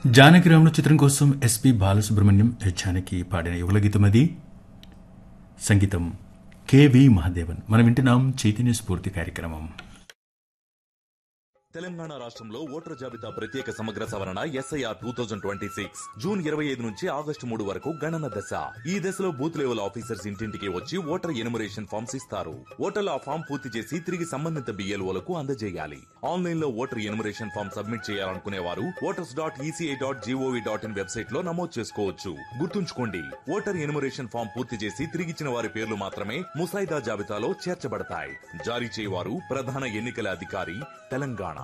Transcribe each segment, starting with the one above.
జానకిరాముడు చిత్రం కోసం ఎస్పి బాలసుబ్రహ్మణ్యం జానకి పాడిన యువల గీతం అది సంగీతం కెవి మహాదేవన్ మనం వింటున్నాం చైతన్య స్ఫూర్తి కార్యక్రమం తెలంగాణ రాష్ట్రంలో ఓటర్ జాబితా ప్రత్యేక సమగ్ర సవరణ SIR two thousand twenty six June ఇరవై ఐదు నుంచి ఆగస్టు మూడు వరకు గణన దశ ఈ దశలో బూత్ లెవెల్ ఆఫీసర్స్ ఇంటింటికి వచ్చి ఓటర్ ఎనుమరేషన్ ఫామ్స్ ఇస్తారు ఓటర్లు ఆ ఫామ్ పూర్తి చేసి తిరిగి సంబంధిత బిఎల్ఓలకు అందజేయాలి ఆన్లైన్ లో ఓటర్ ఎనుమరేషన్ ఫామ్ సబ్మిట్ చేయాలనుకునే వారు voters dot ECI dot GOV dot in website లో నమోదు చేసుకోవచ్చు గుర్తుంచుకోండి ఓటర్ ఎనుమరేషన్ ఫామ్ పూర్తి చేసి తిరిగిచ్చిన వారి పేర్లు మాత్రమే ముసాయిదా జాబితాలో చేర్చబడతాయి జారీ చేయవారు ప్రధాన ఎన్నికల అధికారి తెలంగాణ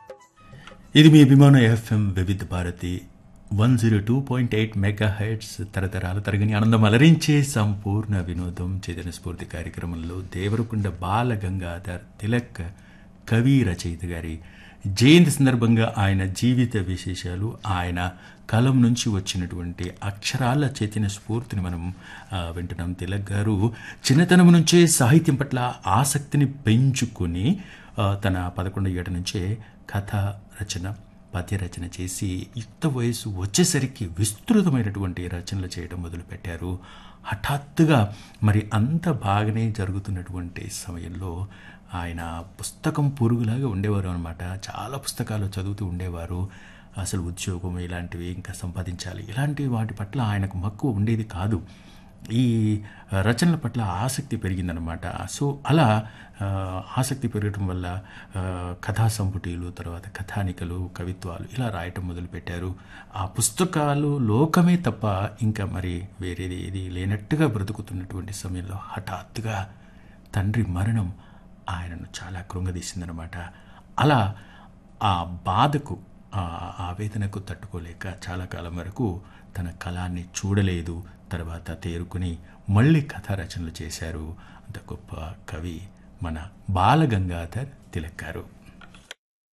ఇది మీ అభిమాన FM Vividha Bharati one zero two point eight mega heads తరతరాల తరగని ఆనందం అలరించే సంపూర్ణ వినోదం చైతన్య స్ఫూర్తి కార్యక్రమంలో దేవరకొండ బాల గంగాధర్ తిలక్ కవి రచయిత గారి జయంతి సందర్భంగా ఆయన జీవిత విశేషాలు ఆయన కలం నుంచి వచ్చినటువంటి అక్షరాల చైతన్య స్ఫూర్తిని మనం ఆ, వింటున్నాం తిలక్ గారు చిన్నతనం నుంచే సాహిత్యం పట్ల ఆసక్తిని పెంచుకొని ఆ, తన పదకొండు ఏట నుంచే కథ రచన పద్య రచన చేసి యుక్త వయసు వచ్చేసరికి విస్తృతమైనటువంటి రచనలు చేయడం మొదలుపెట్టారు హఠాత్తుగా మరి అంత బాగానే జరుగుతున్నటువంటి సమయంలో ఆయన పుస్తకం పురుగులాగా ఉండేవారు అనమాట చాలా పుస్తకాలు చదువుతూ ఉండేవారు అసలు ఉద్యోగం ఇలాంటివి ఇంకా సంపాదించాలి ఇలాంటి వాటి పట్ల ఆయనకు మక్కువ ఉండేది కాదు ఈ రచనల పట్ల ఆసక్తి పెరిగిందనమాట సో అలా ఆ, ఆసక్తి పెరగటం వల్ల ఆ, కథా సంపుటీలు తర్వాత కథానికలు కవిత్వాలు ఇలా రాయటం మొదలుపెట్టారు ఆ పుస్తకాలు లోకమే తప్ప ఇంకా మరి వేరేది ఏది లేనట్టుగా బ్రతుకుతున్నటువంటి సమయంలో హఠాత్తుగా తండ్రి మరణం ఆయనను చాలా కృంగదీసిందనమాట అలా ఆ బాధకు ఆ ఆవేదనకు తట్టుకోలేక చాలా కాలం వరకు తన కళాన్ని చూడలేదు తర్వాత తేరుకుని మళ్ళీ కథా రచనలు చేశారు అంత గొప్ప కవి మన బాలగంగాధర్ తిలక్ గారు